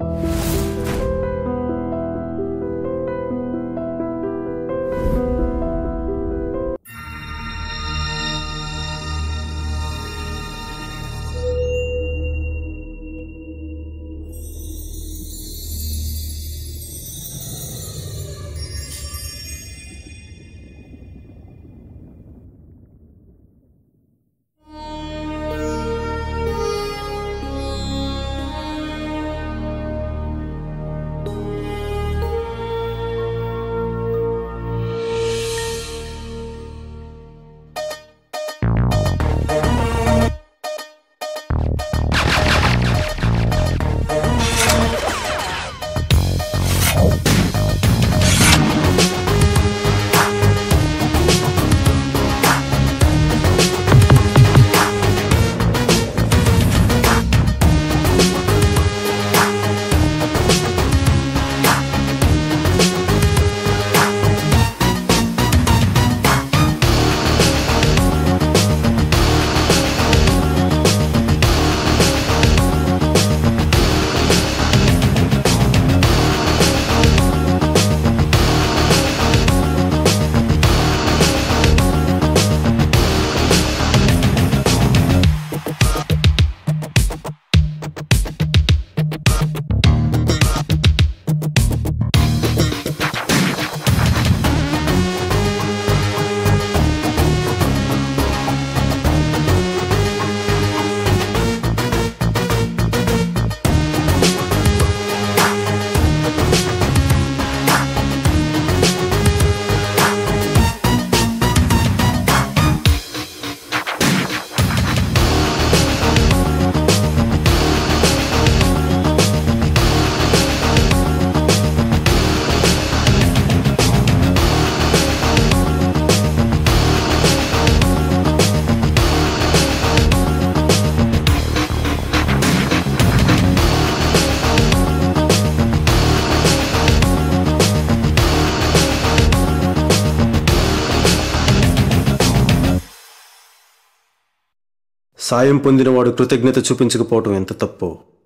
సాయం పొందినవాడు కృతజ్ఞత చూపించకపోవటం ఎంత తప్పు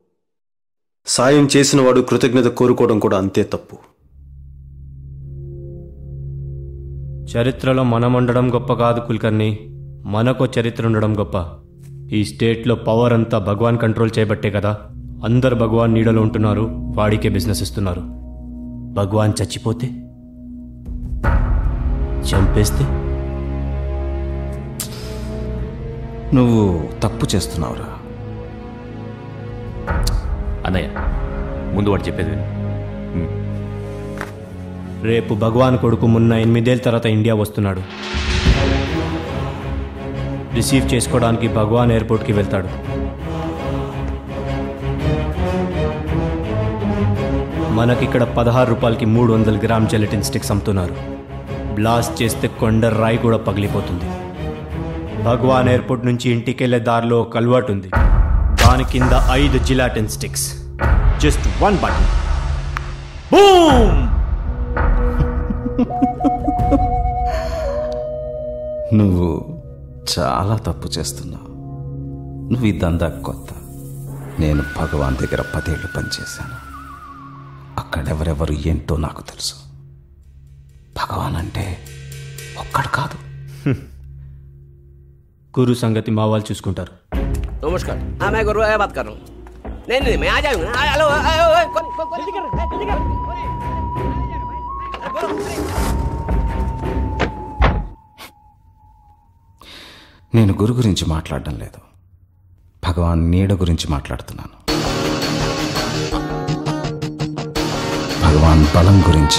సాయం చేసినవాడు కృతజ్ఞత కోరుకోవడం కూడా అంతే తప్పు చరిత్రలో మనం ఉండడం గొప్ప కాదు కుల్కర్ని మనకో చరిత్ర ఉండడం గొప్ప ఈ స్టేట్లో పవర్ అంతా భగవాన్ కంట్రోల్ చేయబట్టే కదా అందరు భగవాన్ నీడలో ఉంటున్నారు వాడికే బిజినెస్ ఇస్తున్నారు భగవాన్ చచ్చిపోతే చంపేస్తే నువ్వు తప్పు చేస్తున్నావురా అన్నయ్య ముందు వాడు చెప్పేది విను రేపు భగవాన్ కొడుకు మొన్న ఎనిమిదేళ్ళ తర్వాత ఇండియా వస్తున్నాడు రిసీవ్ చేసుకోవడానికి భగవాన్ ఎయిర్పోర్ట్కి వెళ్తాడు మనకిక్కడ పదహారు రూపాయలకి మూడు వందల గ్రామ్ జెలటిన్ స్టిక్స్ అమ్ముతున్నారు బ్లాస్ట్ చేస్తే కొండ రాయి కూడా పగిలిపోతుంది భగవాన్ ఎయిర్పోర్ట్ నుంచి ఇంటికి వెళ్ళే దారిలో ఒక కల్వర్ట్ ఉంది దాని కింద ఐదు gelatin sticks just one button boom నువ్వు చాలా తప్పు చేస్తున్నావు నువ్వు ఈ దందా కొత్త నేను భగవాన్ దగ్గర పదేళ్ళు పనిచేశాను అక్కడెవరెవరు ఏంటో నాకు తెలుసు భగవాన్ అంటే ఒక్కడు కాదు గురు సంగతి మా వాళ్ళు చూసుకుంటారు नमस्कार हाँ मैं गुरु बात कर रहा हूँ नहीं नहीं मैं आ जाऊंगा आ- हेलो आ- आ- आ- कौन कौन कौन जल्दी कर जल्दी कर నేను గురు గురించి మాట్లాడడం లేదు భగవాన్ నీడ గురించి మాట్లాడుతున్నాను భగవాన్ బలం గురించి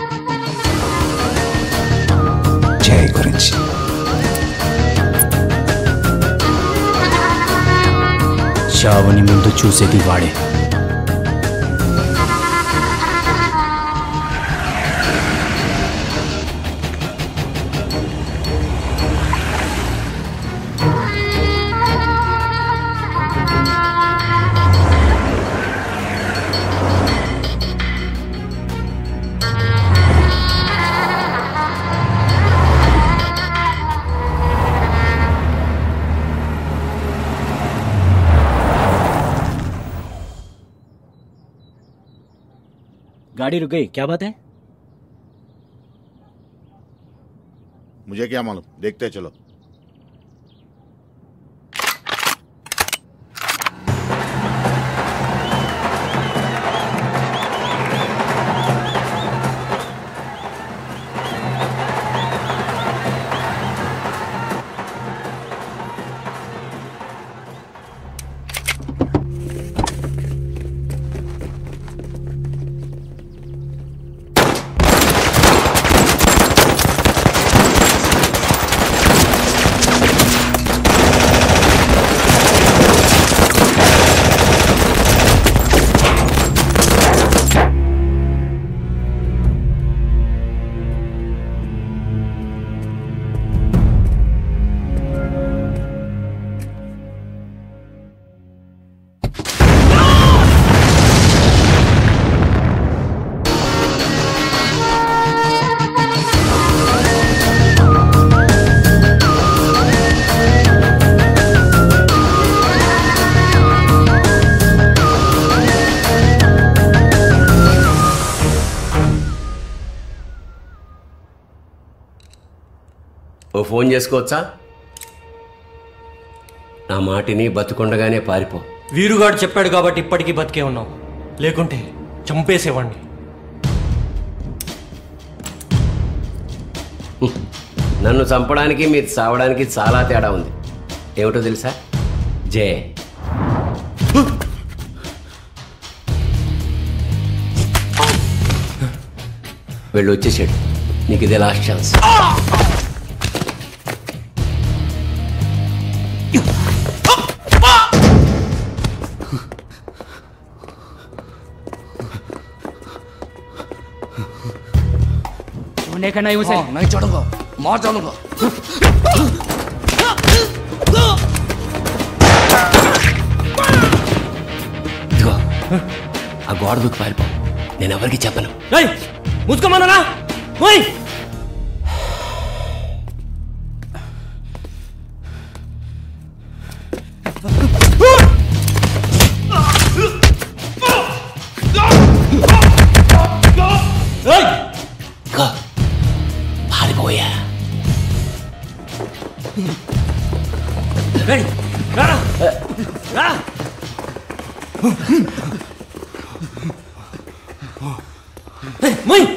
జయ గురించి చావుని ముందు చూసేది వాడే गाड़ी रुक गई क्या बात है मुझे क्या मालूम देखते चलो ఓ ఫోన్ చేసుకోవచ్చా నా మాటిని బతుకుండగానే పారిపో వీరుగాడు చెప్పాడు కాబట్టి ఇప్పటికీ బతికే ఉన్నాం లేకుంటే చంపేసేవాడిని నన్ను చంపడానికి మీరు చావడానికి చాలా తేడా ఉంది ఏమిటో తెలుసా జే వెళ్ళి వచ్చేసాడు నీకు ఇదే లాస్ట్ ఛాన్స్ होने का नहीं उसे नहीं छोड़ूंगा मार डालूंगा ఇదిగో ఆ గోడ దూకి పారిపో నేను ఎవరికి చెప్పను ఏయ్ ముసుకోమన్నానా ఓయ్ ఏయ్ ఇదిగో పారిపోయా ఏయ్ రారా రా ఏయ్ మొయ్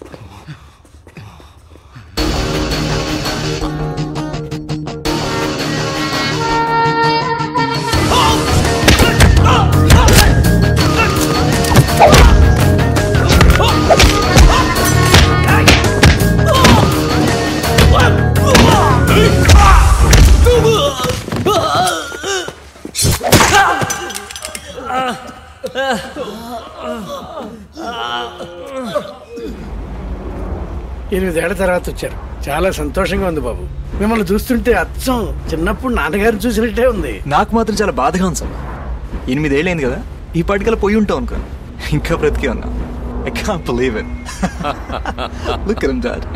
ఎనిమిదేళ్ల తర్వాత వచ్చారు చాలా సంతోషంగా ఉంది బాబు మిమ్మల్ని చూస్తుంటే అచ్చం చిన్నప్పుడు నాన్నగారిని చూసినట్టే ఉంది నాకు మాత్రం చాలా బాధగా ఉంది సార్ ఎనిమిదేళ్ళైంది కదా ఈ పాటికల్లా పోయి ఉంటాం అనుకో ఇంకా బ్రతికి ఉన్నా I can't believe it look at dad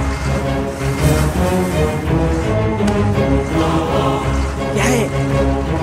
क्या है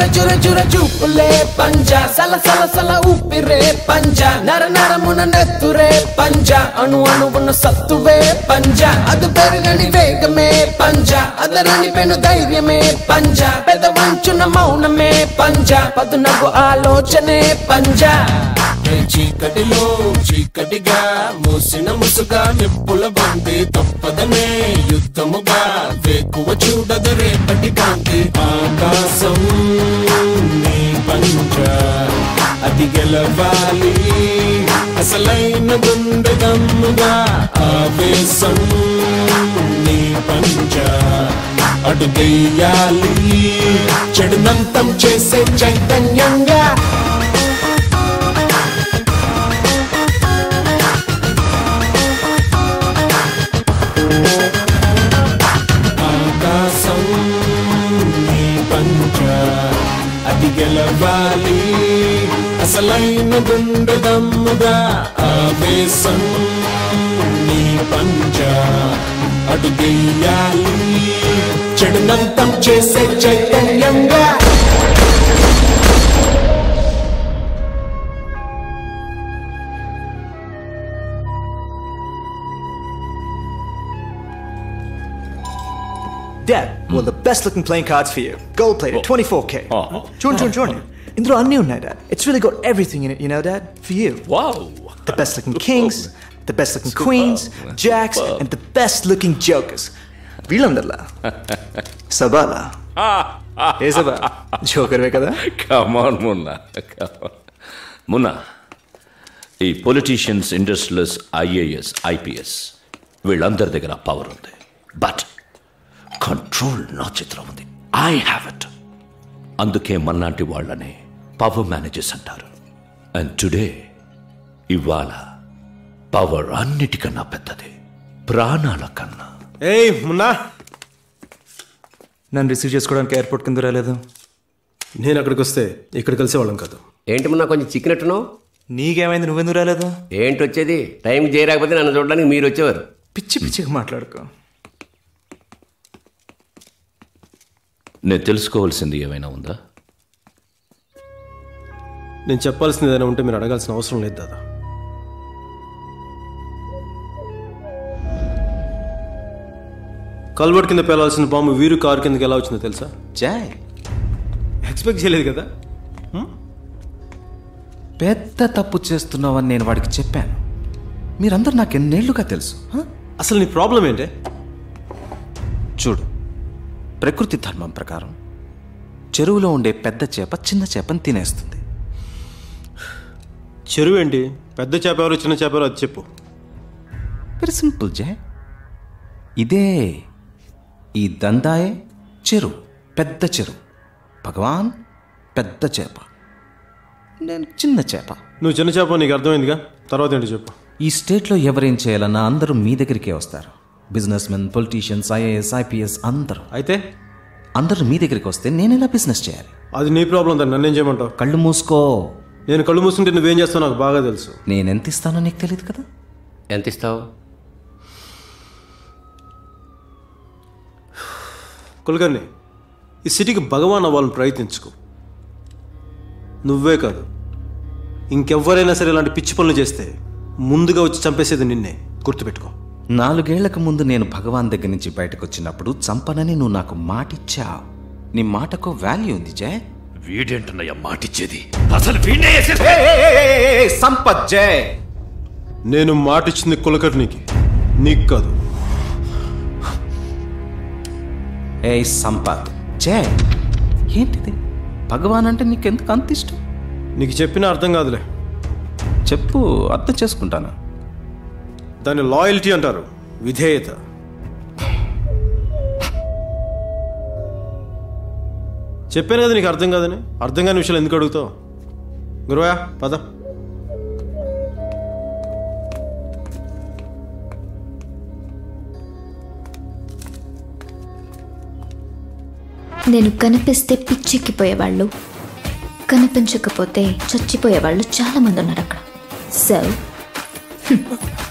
చుర చుర చూపులే పంజ సల సల సల ఊపిరే పంజ నర నరమున నెత్తురే పంజ అణు అణువున సత్తువే పంజ అది పెరగని వేగమే పంజ అదరని పెను ధైర్యమే పంజ పెద వంచున మౌనమే పంజ పదునకు ఆలోచనే పంజ ఏ చీకటిలో చీకటిగా మూసిన ముసుగా నిప్పుల బంది తప్పదనే యుద్ధముగా వేకువ చూడదు రేపటి కాంతి ఆకాశం నీ పంచ అది గెలవాలి అసలైన గుండె దమ్ముగా ఆవేశం నీ పంచ అడుగెయ్యాలి చెడునంతం చేసే చైతన్యంగా ఆకాశం నీ పంచ అది గెలవాలి అసలైన గుండె దమ్ముగా ఆవేశం నీ పంచ అడుగెయ్యాలి చెడునంతం చేసే చైతన్యంగా Dad, well, the best looking playing cards for you. Gold plated, 24K. Jordan, Jordan, Jordan. ఇందులో అన్నీ ఉన్నాయి dad it's really got everything in it you know dad for you wow the best looking kings, the best looking queens, jacks, and the best looking jokers. వీళ్ళందరిలా సబాలా ఏ సబా జోకర్వే కదా come on Munna Munna ఈ పొలిటీషియన్స్ ఇండస్ట్రియల్స్ ఐఏఎస్ ఐపీఎస్ వీళ్ళందరి దగ్గర power ఉంది బట్ కంట్రోల్ నా చిత్రం ఉంది ఐ హ్యావ్ ఇట్ అందుకే మన్నాటి వాళ్ళని పవర్ మేనేజర్స్ అంటారు అండ్ టుడే ఇవాళ పవర్ అన్నిటికన్నా పెద్దది ప్రాణాల కన్నా ఏయ్ మున్నా నన్ను రిసీవ్ చేసుకోవడానికి ఎయిర్పోర్ట్ కింద రాలేదు నేను అక్కడికి వస్తే ఇక్కడ కలిసేవాళ్ళం కాదు ఏంటి మొన్న కొంచెం చిక్కినట్టును నీకేమైంది నువ్వెందుకు రాలేదు ఏంటి వచ్చేది టైంకి చేయరాకపోతే నన్ను చూడడానికి మీరు వచ్చేవారు పిచ్చి పిచ్చిగా మాట్లాడుకో నేను తెలుసుకోవాల్సింది ఏమైనా ఉందా నేను చెప్పాల్సింది ఏదైనా ఉంటే మీరు అడగాల్సిన అవసరం లేదు దాదా కల్వర్ట్ కింద పేలాల్సిన బాంబు వీరు కారు కిందకి ఎలా వచ్చిందో తెలుసా జాయ్ ఎక్స్పెక్ట్ చేయలేదు కదా పెద్ద తప్పు చేస్తున్నావని నేను వాడికి చెప్పాను మీరందరూ నాకు ఎన్నేళ్లుగా తెలుసు హ? అసలు నీ ప్రాబ్లం ఏంటే చూడు ప్రకృతి ధర్మం ప్రకారం చెరువులో ఉండే పెద్ద చేప చిన్న చేపని తినేస్తుంది చెరువు ఏంటి పెద్ద చేప ఎవరు చిన్న చేప ఎవరు అది చెప్పు వెరీ సింపుల్ జే ఇదే ఈ దందాయే చెరువు పెద్ద చెరువు భగవాన్ పెద్ద చేప నేను చిన్న చేప నువ్వు చిన్న చేప నీకు అర్థమైందిగా తర్వాత ఏంటి చెప్పు ఈ స్టేట్లో ఎవరేం చేయాలన్నా అందరూ మీ దగ్గరికే వస్తారు businessmen politicians IAS IPS అందరూ అయితే అందరూ మీ దగ్గరికి వస్తే నేను ఎలా బిజినెస్ చేయాలి అది నీ ప్రాబ్లం దాన్ని నన్నేం చేయమంటావు కళ్ళు మూసుకో నేను కళ్ళు మూసుకుంటే నువ్వేం చేస్తావు నాకు బాగా తెలుసు నేను ఎంత ఇస్తానో నీకు తెలియదు కదా ఎంత ఇస్తావు కులకర్ణి ఈ సిటీకి భగవాన్ అవ్వాలని ప్రయత్నించుకో నువ్వే కాదు ఇంకెవ్వరైనా సరే ఇలాంటి పిచ్చి పనులు చేస్తే ముందుగా వచ్చి చంపేసేది నిన్నే గుర్తుపెట్టుకో నాలుగేళ్లకు ముందు నేను భగవాన్ దగ్గర నుంచి బయటకు వచ్చినప్పుడు చంపనని నువ్వు నాకు మాటిచ్చావు నీ మాటకు వాల్యూ ఉంది జయ్ వీడేంటున్నాయా మాటిచ్చేది అసలు వీడే సంపత్ జయ్ నేను మాటిచ్చింది కులకర్ణికి నీకు కాదు ఏ సంపత్ జయ్ ఏంటిది భగవాన్ అంటే నీకెందుకు అంత ఇష్టం నీకు చెప్పినా అర్థం కాదులే చెప్పు అర్థం చేసుకుంటాను దాన్ని లాయల్టీ అంటారు విధేయత చెప్పాను కదా నీకు అర్థం కాదని అర్థం కాని విషయాలు ఎందుకు అడుగుతావు గురువా పద నేను కనిపిస్తే పిచ్చెక్కిపోయేవాళ్ళు కనిపించకపోతే చచ్చిపోయేవాళ్ళు చాలా మంది ఉన్నారు అక్కడ సో